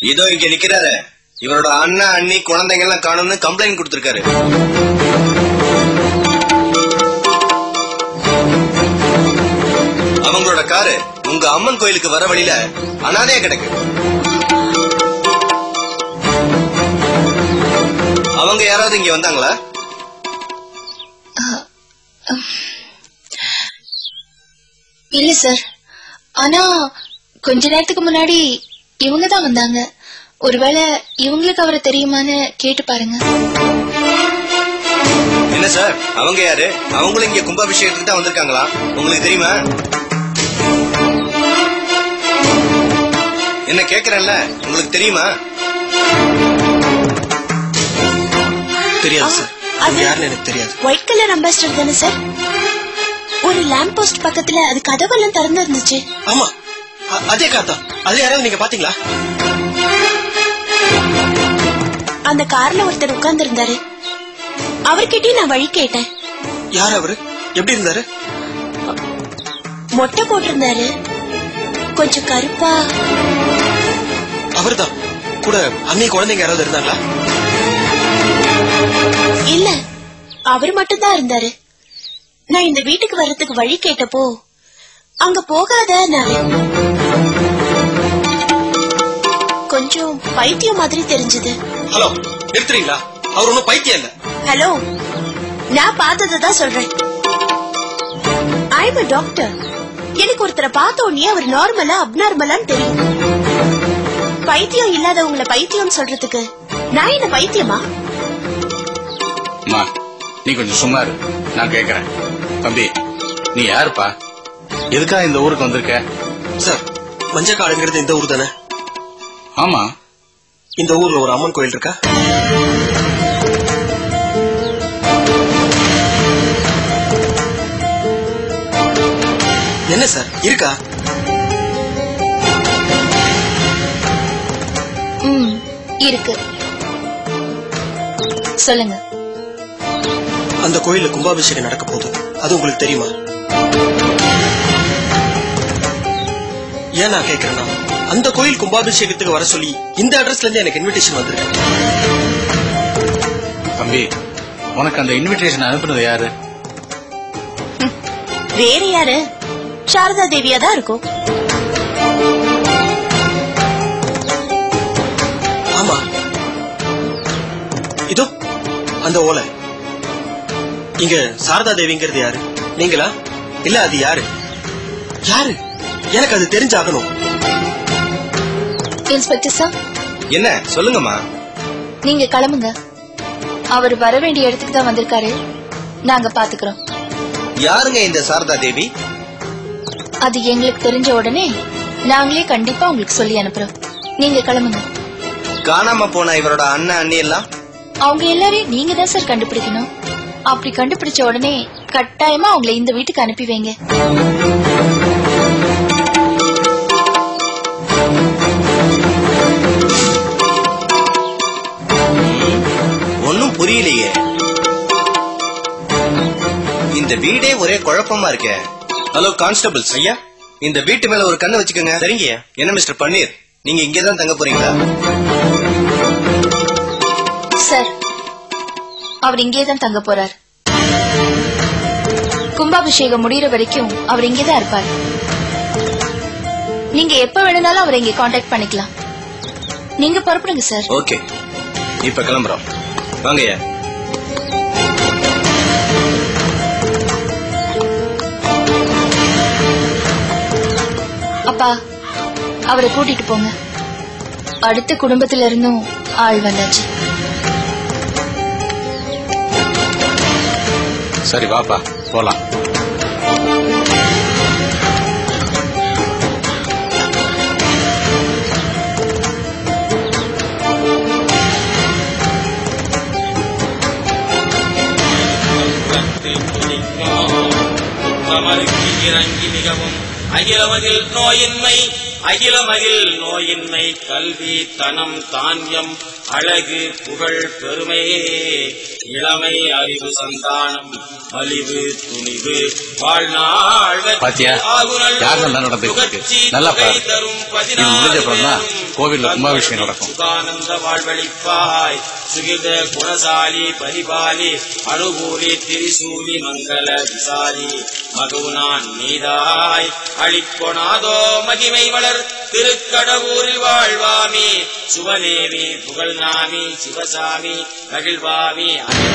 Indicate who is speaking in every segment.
Speaker 1: இதோ இங்க நிக்கிறாரு இவரோட அண்ணன் அண்ணி குழந்தைங்க எல்லாம் காணும்னு கம்ப்ளைண்ட் கொடுத்திருக்காரு அவங்களோட காரு உங்க அம்மன் கோயிலுக்கு வர வழியில அனாதையா கிடக்கு அவங்க யாராவது இங்க வந்தாங்களா
Speaker 2: இல்ல சார் ஆனா கொஞ்ச நேரத்துக்கு முன்னாடி இவங்க தான் வந்தாங்க ஒருவேளை இவங்களுக்கு அவரை தெரியுமான்னு கேட்டு பாருங்க
Speaker 1: என்ன சார் அவங்க யாரு அவங்களும் இங்க கும்பாபிஷேகத்துக்கு தான் வந்திருக்காங்களா உங்களுக்கு தெரியுமா என்ன கேக்குறேன்ல உங்களுக்கு தெரியுமா
Speaker 3: தெரியாது சார்
Speaker 4: அது-
Speaker 3: அது யாருன்னு எனக்கு தெரியாது
Speaker 4: ஒயிட் கலர் அம்பாசிடர் தானே சார் ஒரு லேம்ப் போஸ்ட் பக்கத்துல அது கதவெல்லாம் திறந்து இருந்துச்சு
Speaker 3: ஆமா அ- அதே காத்தா அது யாராவது நீங்க பாத்தீங்களா
Speaker 4: அந்த கார்ல ஒருத்தர் உட்கார்ந்து இருந்தாரு அவர்கிட்டயும் நான் வழி கேட்டேன்
Speaker 3: யார் அவரு எப்படி இருந்தாரு
Speaker 4: மொட்டை போட்டிருந்தாரு கொஞ்சம் கருப்பா
Speaker 3: அவர்தான் கூட அன்னி குழந்தைங்க யாராவது இருந்தாங்களா
Speaker 4: இல்ல அவர் மட்டும்தான் இருந்தாரு நான் இந்த வீட்டுக்கு வர்றதுக்கு வழி கேட்டப்போ அங்க போகாத கொஞ்சம் பைத்தியம் மாதிரி தெரிஞ்சது
Speaker 3: ஹலோ நிறுத்துறீங்களா அவர் ஒன்னும் பைத்தியம் இல்ல
Speaker 4: ஹலோ நான் பார்த்ததை தான் சொல்றேன் ஐம் டாக்டர் எனக்கு ஒருத்தரை பார்த்த உடனே அவர் நார்மலா அப்நார்மலான்னு தெரியும் பைத்தியம் இல்லாதவங்கள பைத்தியம் சொல்றதுக்கு நான் என்ன பைத்தியமா
Speaker 5: அம்மா நீ கொஞ்சம் சும்மா இரு நான் கேக்குறேன் தம்பி நீ யாருப்பா எதுக்கா இந்த ஊருக்கு வந்திருக்க
Speaker 3: சார் மஞ்சக்காடுங்கிறது இந்த ஊர் தானே
Speaker 5: ஆமா
Speaker 3: இந்த ஊர்ல ஒரு அம்மன் கோயில் இருக்கா என்ன சார் இருக்கா
Speaker 2: ம் இருக்கு சொல்லுங்க
Speaker 3: அந்த கோயில்ல கும்பாபிஷேகம் நடக்க போகுது அது உங்களுக்கு தெரியுமா ஏன் நான் கேக்குறேன்னா அந்த கோயில் கும்பாபிஷேகத்துக்கு வர சொல்லி இந்த அட்ரஸ்ல இருந்து எனக்கு இன்விடேஷன் வந்திருக்கு
Speaker 5: தம்பி உனக்கு அந்த இன்விடேஷன் அனுப்புனது யாரு
Speaker 4: வேற யாரு சாரதா தேவியா தான் இருக்கும்
Speaker 3: ஆமா இதோ அந்த ஓலை இங்க சாரதா தேவிங்கிறது யாரு நீங்களா இல்ல அது யாரு யாரு எனக்கு அது தெரிஞ்சாகணும்
Speaker 2: இன்ஸ்பெக்டர் சார்
Speaker 1: என்ன சொல்லுங்கம்மா
Speaker 2: நீங்க கிளம்புங்க அவர் வர வேண்டிய இடத்துக்கு தான் வந்திருக்காரு நாங்க பாத்துக்கிறோம்
Speaker 1: யாருங்க இந்த சாரதா தேவி
Speaker 2: அது எங்களுக்கு தெரிஞ்ச உடனே நாங்களே கண்டிப்பா உங்களுக்கு சொல்லி அனுப்புறோம் நீங்க கிளம்புங்க
Speaker 1: காணாம போன இவரோட அண்ணன் அண்ணி எல்லாம்
Speaker 2: அவங்க எல்லாரையும் நீங்க தான் சார் கண்டுபிடிக்கணும் அப்படி கண்டுபிடிச்ச உடனே கட்டாயமா அவங்களை இந்த வீட்டுக்கு அனுப்பி வைங்க
Speaker 1: ஒன்னும் புரியலையே இந்த வீடே ஒரே குழப்பமா இருக்கே ஹலோ கான்ஸ்டபிள்ஸ் ஐயா இந்த வீட்டு மேல ஒரு கண்ணு வச்சுக்கோங்க சரிங்க என்ன மிஸ்டர் பன்னீர் நீங்க இங்கதான் தங்க போறீங்களா
Speaker 2: சார் அவர் இங்கே தான் தங்க போறார் கும்பாபிஷேகம் முடியற வரைக்கும் அவர் இங்கே தான் இருப்பார் நீங்க எப்ப வேணும்னாலும் அவரை இங்க காண்டாக்ட் பண்ணிக்கலாம் நீங்க புறப்படுங்க சார்
Speaker 1: ஓகே இப்ப கிளம்புறோம் வாங்கய்யா
Speaker 2: அப்பா அவரை கூட்டிட்டு போங்க அடுத்த குடும்பத்தில இருந்தும் ஆள் வந்தாச்சு
Speaker 5: சரி வாப்பா போலாம்
Speaker 6: அமருக்கு இறங்கி மிகவும் அகிலமகில் நோயின்மை அகிலமகில் நோயின்மை கல்வி தனம் தானியம் அழகு புகழ் பெருமையே இளமை அறிவு சந்தானம் மலிவு துணிவு வாழ்நாள் வெற்றி
Speaker 5: பாத்தியா?
Speaker 6: ஆகுநல்
Speaker 5: யார் நல்லா நடந்துட்டு இருக்கு?
Speaker 6: புகழ்ச்சி
Speaker 5: நல்லா
Speaker 6: தொகை
Speaker 5: பாரு.
Speaker 6: தரும்
Speaker 5: இது
Speaker 6: பதினாறு
Speaker 5: முடிஞ்ச அப்புறம்தான்
Speaker 6: பேரும்
Speaker 5: கோவில்ல கும்பாபிஷேகம் நடக்கும்.
Speaker 6: சுகானந்த வாழ்வழிப்பாய் சுகித குணசாலி பரிபாலி அனுகூலி திரிசூலி மங்கள விசாலி மகுனான் நீதாய் அழிக்கொணாதோ மகிமை வளர் திருக்கடவூரில் வாழ்வாமி சுவனேமி புகழ்நாமி சிவசாமி மகிழ்வாமி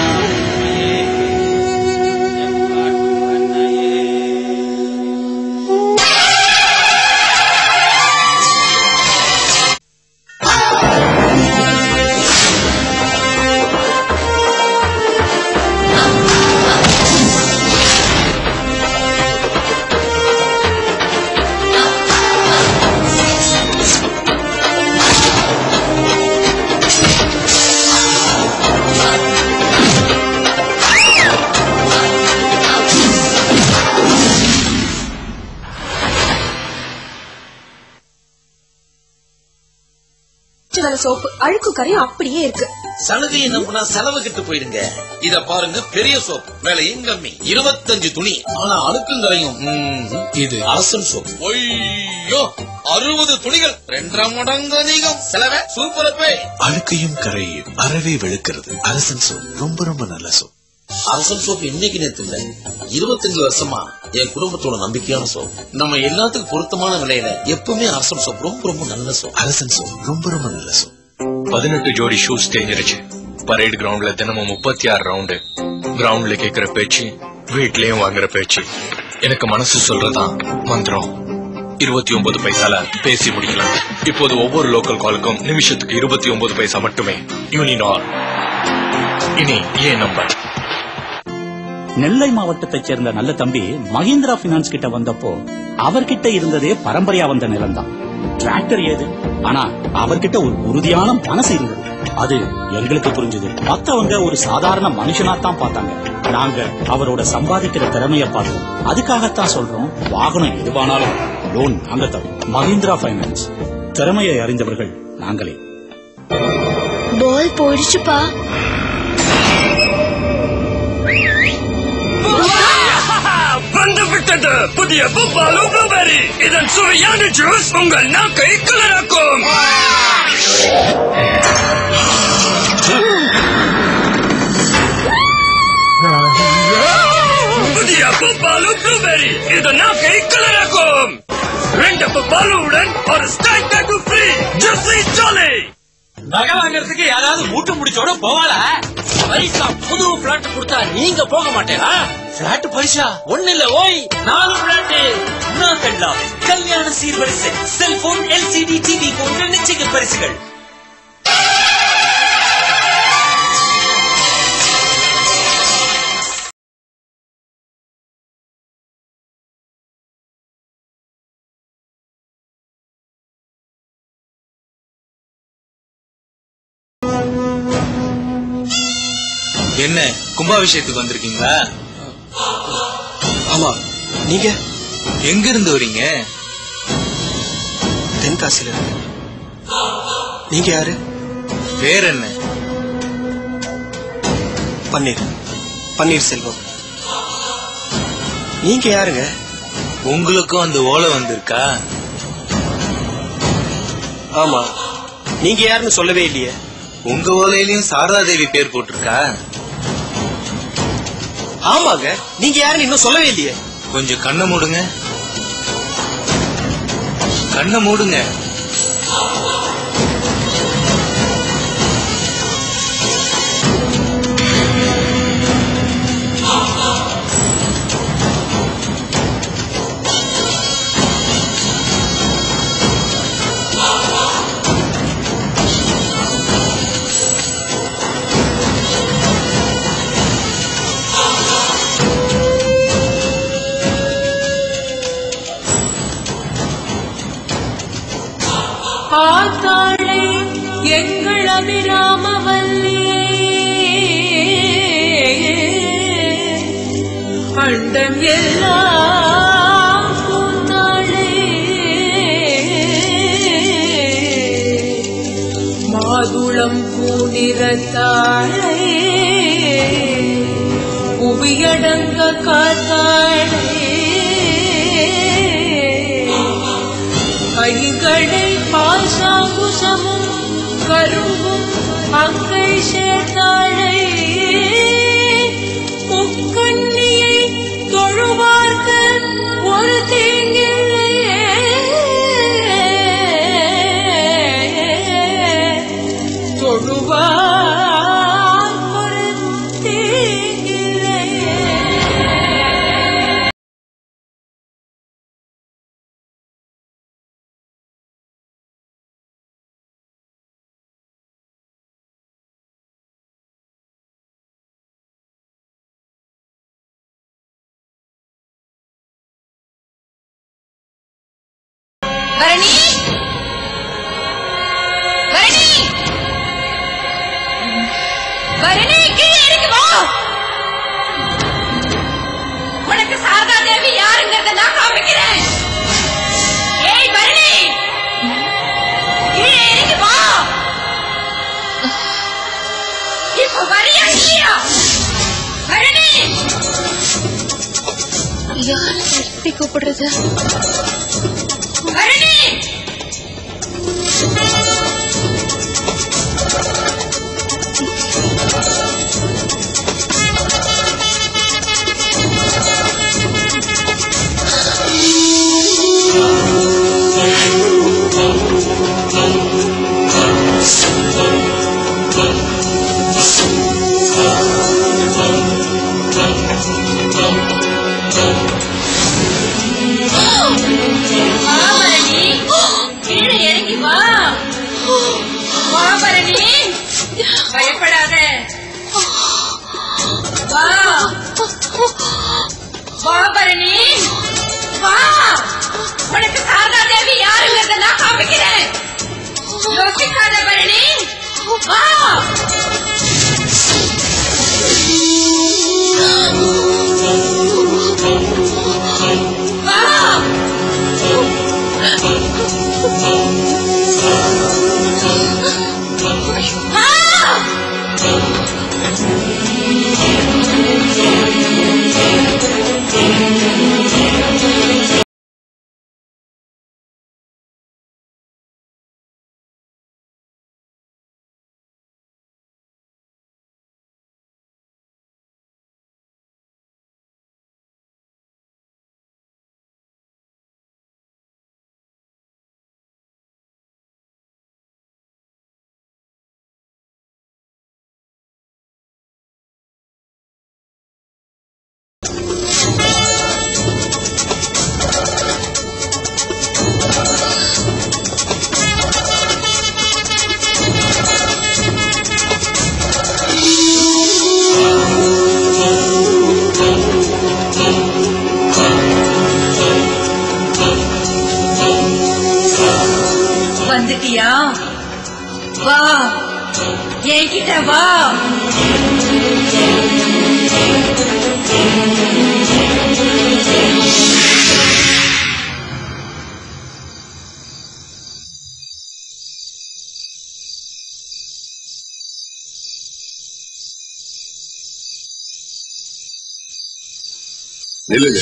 Speaker 7: வேலை சோப்பு அழுக்கு கரையும் அப்படியே இருக்கு
Speaker 8: சலுகையை நம்பினா செலவு கிட்டு போயிடுங்க இத பாருங்க பெரிய சோப் விலையும் கம்மி இருபத்தஞ்சு துணி ஆனா அழுக்கும் கரையும் ம்ம். இது அரசன் சோப் ஐயோ அறுபது துணிகள் ரெண்டரை மடங்கு அதிகம் செலவே சூப்பரப்பே
Speaker 9: அழுக்கையும் கரையையும் அறவே வெளுக்கிறது அரசன் சோப் ரொம்ப ரொம்ப நல்ல சோப்
Speaker 8: அரசன் சோப் இன்னைக்கு நேத்து இல்ல இருபத்தஞ்சு வருஷமா என் குடும்பத்தோட நம்பிக்கையான சோப் நம்ம எல்லாத்துக்கும் பொருத்தமான விலையில எப்பவுமே அரசன் சோப் ரொம்ப ரொம்ப நல்ல சோப்
Speaker 9: அரசன் சோப் ரொம்ப ரொம்ப நல்ல சோப்
Speaker 10: பதினெட்டு ஜோடி ஷூஸ் தேஞ்சிருச்சு பரேட் கிரவுண்ட்ல தினமும் முப்பத்தி ஆறு ரவுண்டு கிரவுண்ட்ல கேக்குற பேச்சு வீட்லயும் வாங்குற பேச்சு எனக்கு மனசு சொல்றதான் மந்திரம் இருபத்தி ஒன்பது பைசால பேசி முடிக்கலாம் இப்போது ஒவ்வொரு லோக்கல் காலுக்கும் நிமிஷத்துக்கு இருபத்தி ஒன்பது பைசா மட்டுமே யூனினார் இனி ஏன் நம்பர்
Speaker 11: நெல்லை மாவட்டத்தைச் சேர்ந்த நல்ல தம்பி மஹிந்திரா பினான்ஸ் கிட்ட வந்தப்போ அவர்கிட்ட இருந்ததே பரம்பரையா வந்த நிலம்தான் டிராக்டர் ஏது ஆனா அவர்கிட்ட ஒரு உறுதியான மனசு இருந்தது அது எங்களுக்கு புரிஞ்சது மத்தவங்க ஒரு சாதாரண மனுஷனா தான் பார்த்தாங்க நாங்க அவரோட சம்பாதிக்கிற திறமைய பார்த்தோம் அதுக்காகத்தான் சொல்றோம் வாகனம் எதுவானாலும் லோன் நாங்க தரும் மஹிந்திரா பைனான்ஸ் திறமையை அறிந்தவர்கள் நாங்களே
Speaker 2: பால் போயிடுச்சுப்பா
Speaker 10: வந்து விட்டது புதிய புப்பாலு ப்ளூபெரி இதன் சுவையான ஜூஸ் உங்கள் நாக்கை கலராக்கும் புதிய புப்பாலு ப்ளூபெரி இது நாக்கை கலராக்கும் ரெண்டு புப்பாலுவுடன் ஒரு ஸ்டைல் டேட்டு ஃப்ரீ ஜூஸி ஜாலி
Speaker 8: நகை வாங்குறதுக்கு யாராவது மூட்டை முடிச்சோட போவாள பைசா புது பிளாட் கொடுத்தா நீங்க போக மாட்டேனா பிளாட் பைசா ஒண்ணு இல்ல ஓய் நாலு பிளாட் நாகல்லாம் கல்யாண சீர்வரிசை செல்போன் எல்சிடி டிவி போன்ற நிச்சய பரிசுகள்
Speaker 1: என்ன கும்பாபிஷேகத்துக்கு வந்திருக்கீங்களா
Speaker 3: ஆமா நீங்க
Speaker 1: எங்க இருந்து வரீங்க
Speaker 3: தென்காசியில இருக்கு நீங்க யாரு
Speaker 1: பேர் என்ன
Speaker 3: பன்னீர் பன்னீர் செல்வம் நீங்க யாருங்க
Speaker 1: உங்களுக்கும் அந்த ஓலை வந்திருக்கா
Speaker 3: ஆமா நீங்க யாருன்னு சொல்லவே இல்லையே
Speaker 1: உங்க ஓலையிலயும் சாரதா தேவி பேர் போட்டிருக்கா
Speaker 3: ஆமாங்க நீங்க யாருன்னு இன்னும் சொல்லவே இல்லையே
Speaker 1: கொஞ்சம் கண்ணை மூடுங்க கண்ணை மூடுங்க
Speaker 7: ஆத்தாளை எங்கள் அபிராமவல்லி அண்டம் எல்லாம் பூந்தாளே மாதுளம் பூநிறத்தாளே
Speaker 12: புவியடங்க காத்தாளே கைகளை பாசாங்குசமும் கரும்பும் அங்கை சேர்த்தாளே முக்கண்ணியை தொழுவார்க்க ஒரு தீங்கில்லை தொழுவார் ஒரு தீங்கில்லை
Speaker 13: பரணி பரணி பரணி கீழே இறங்கி வா உனக்கு சாரதா தேவி யாருங்கிறத நான் காமிக்கிறேன் ஏய் பரணி கீழே இறங்கி வா இப்ப வரியா இல்லையா பரணி
Speaker 2: யார் எப்படி கூப்பிடுறது
Speaker 13: பரணி வா பரணி கீழே இறங்கி வா வா பரணி பயப்படாத வா வா பரணி வா உனக்கு சாரதா தேவி யாருங்கிறத நான் காமிக்கிறேன் யோசிக்காத பரணி வா வா வந்துட்டியா வா என்கிட்ட வா
Speaker 14: நில்லுங்க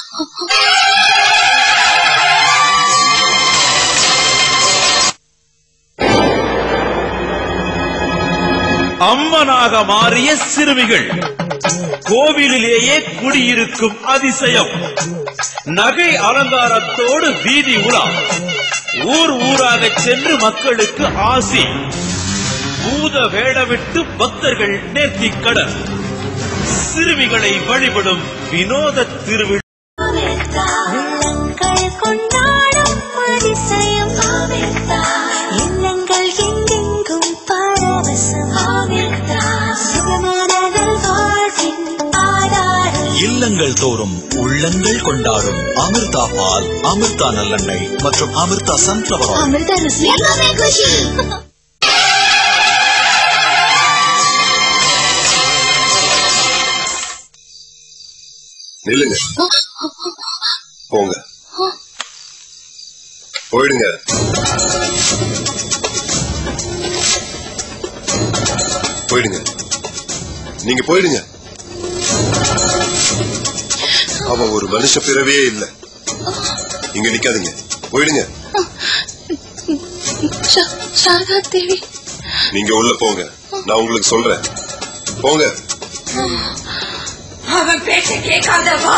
Speaker 15: அம்மனாக மாறிய சிறுமிகள் கோவிலிலேயே குடியிருக்கும் அதிசயம் நகை அலங்காரத்தோடு வீதி உலா ஊர் ஊராக சென்று மக்களுக்கு ஆசி பூத வேடமிட்டு பக்தர்கள் நேர்த்திக் கடன் சிறுமிகளை வழிபடும் வினோத திருவிழா
Speaker 12: உள்ளங்கள் கொண்டாடும் அதிசயம் இல்லங்கள் எங்கெங்கும் பரவசம் சுகமானதல் வாழ்வின் ஆதாரம்
Speaker 9: இல்லங்கள் தோறும் உள்ளங்கள் கொண்டாடும் அமிர்தா பால் அமிர்தா நல்லெண்ணெய் மற்றும் அமிர்தா சன்ஃபிளவர் ஆயில்
Speaker 2: அமிர்தா ருசி குஷி
Speaker 14: நில்லுங்க போங்க போயிடுங்க போயிடுங்க நீங்க போயிடுங்க அவ ஒரு மனுஷ பிறவியே இல்ல இங்க நிக்காதீங்க போயிடுங்க
Speaker 2: சா- சாரதா தேவி
Speaker 14: நீங்க உள்ள போங்க நான் உங்களுக்கு சொல்றேன் போங்க
Speaker 13: அவன் பேச்ச கேட்காத வா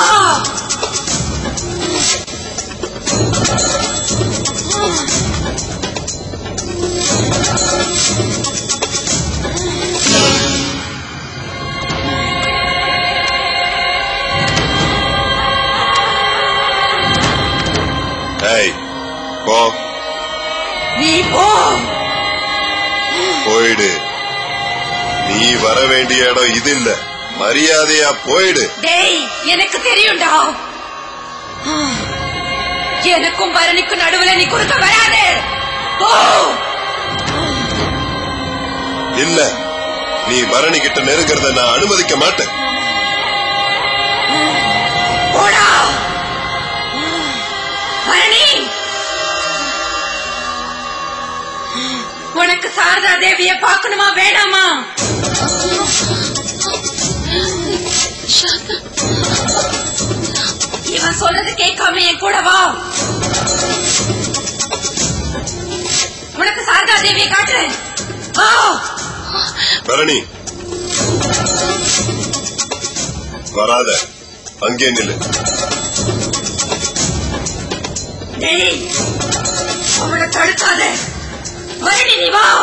Speaker 14: ஏய் போ
Speaker 13: நீ போ
Speaker 14: போயிடு நீ வர வேண்டிய இடம் இது இல்ல மரியாதையா போயிடு
Speaker 13: டேய் எனக்கு தெரியும்டா எனக்கும் பரணிக்கும் நடுவுல நீ குறுக்க வராதே போ
Speaker 14: இல்ல நீ பரணி கிட்ட நெருங்கிறத நான் அனுமதிக்க மாட்டேன்
Speaker 13: போடா பரணி உனக்கு சாரதா தேவிய பார்க்கணுமா வேணாமா இவன் சொல்றது கேட்காம என் கூட வா உனக்கு சாரதா தேவியை காட்டுறேன் வா
Speaker 14: பரணி வராத அங்கே நில்லு
Speaker 13: டேய் அவனை தடுக்காத பரணி நீ வா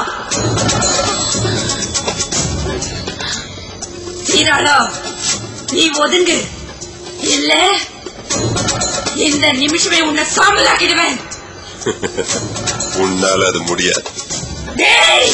Speaker 13: சீராளா நீ ஒதுங்கு இல்ல இந்த நிமிஷமே உன்னை சாம்பலாக்கிடுவேன்
Speaker 14: உன்னால அது முடியாது
Speaker 13: டேய்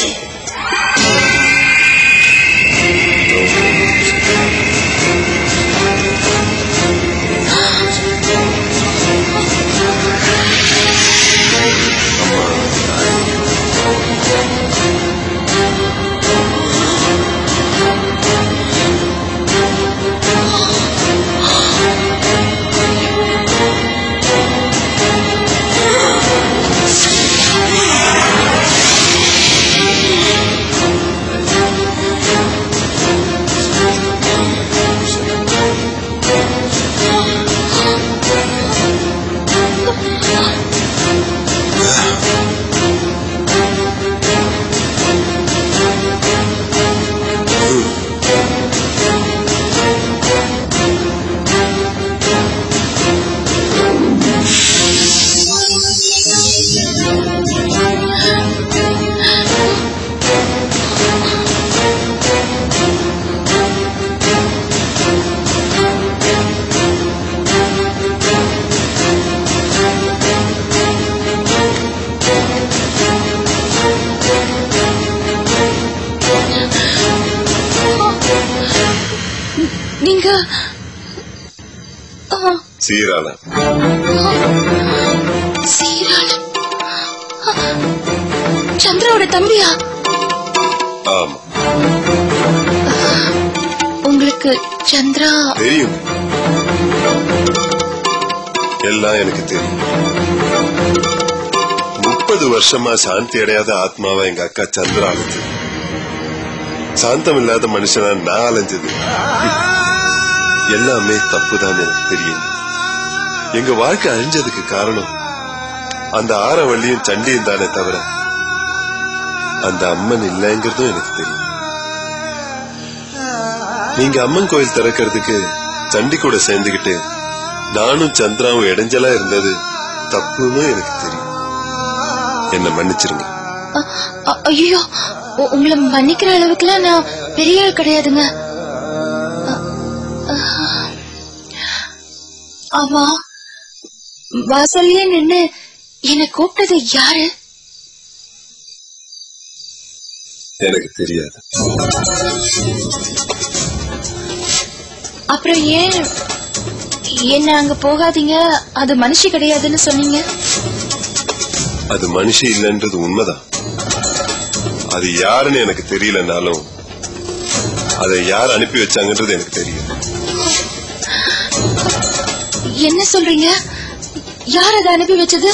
Speaker 2: நீங்க ஆ,
Speaker 14: சீராள
Speaker 2: சீராளன் ஆ, சந்திராவோட தம்பியா
Speaker 14: ஆமா
Speaker 2: உங்களுக்கு சந்திரா
Speaker 14: தெரியும் எல்லாம் எனக்கு தெரியும் முப்பது வருஷமா சாந்தி அடையாத ஆத்மாவை எங்க அக்கா சந்திரா அலைஞ்சது சாந்தம் இல்லாத மனுஷனா நான் அலைஞ்சது எல்லாமே தப்புதான் எனக்கு தெரியும் எங்க வாழ்க்கை அழிஞ்சதுக்கு காரணம் அந்த ஆரவள்ளியும் சண்டியும் தானே தவிர அந்த அம்மன் இல்லைங்கிறதும் எனக்கு தெரியும் நீங்க அம்மன் கோயில் திறக்கிறதுக்கு சண்டி கூட சேர்ந்துகிட்டு நானும் சந்திராவும் இடைஞ்சலா இருந்தது தப்புன்னு எனக்கு தெரியும் என்ன மன்னிச்சிருங்க
Speaker 2: ஐயோ உங்களை மன்னிக்கிற அளவுக்குலாம் நான் பெரிய ஆள் கிடையாதுங்க அ, அ, ஆமா வாசல்லயே நின்னு என்ன கூப்பிட்டது யாரு
Speaker 14: எனக்கு தெரியாது
Speaker 2: அப்புறம் ஏன் என்ன அங்க போகாதீங்க அது மனுஷி கிடையாதுன்னு சொன்னீங்க
Speaker 14: அது மனுஷி இல்லைன்றது உண்மைதான் அது யாருன்னு எனக்கு தெரியலனாலும் அதை யார் அனுப்பி வச்சாங்கன்றது எனக்கு தெரியும்
Speaker 2: என்ன சொல்றீங்க யார் அதை அனுப்பி வச்சது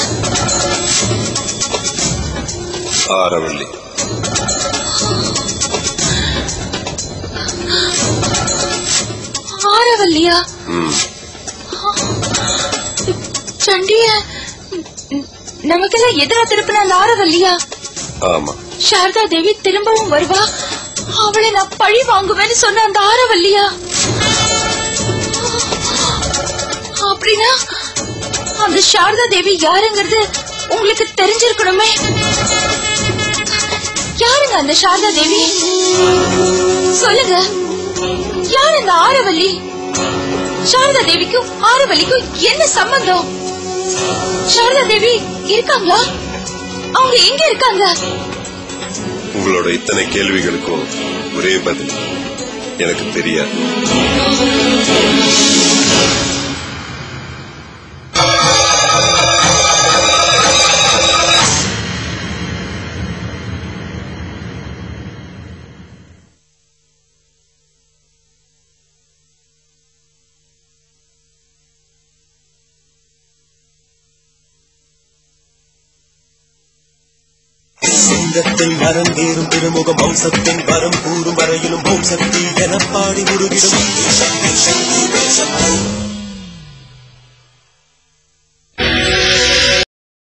Speaker 14: ஆரவள்ளி
Speaker 2: ஆரவல்லியா
Speaker 14: ம்.
Speaker 2: சண்டிய நமக்கெல்லாம் எதிரா திருப்பின அந்த ஆரவல்லியா
Speaker 14: ஆமா
Speaker 2: சாரதா தேவி திரும்பவும் வருவா அவளை நான் பழி வாங்குவேன்னு சொன்ன அந்த ஆரவல்லியா அப்படின்னா அந்த சாரதா தேவி யாருங்கிறது உங்களுக்கு தெரிஞ்சிருக்கணுமே யாருங்க அந்த சாரதா தேவி சொல்லுங்க யார் அந்த ஆரவல்லி சாரதா தேவிக்கும் ஆரவல்லிக்கும் என்ன சம்பந்தம் சாரதா தேவி இருக்காங்களா அவங்க எங்க இருக்காங்க
Speaker 14: உங்களோட இத்தனை கேள்விகளுக்கும் ஒரே பதில் எனக்கு தெரியாது
Speaker 3: சிங்கத்தின் மரம் ஏறும் திருமுகம் வம்சத்தின் வரம் கூறும் வரையிலும் ஓம் சக்தி என பாடி முருகிடும்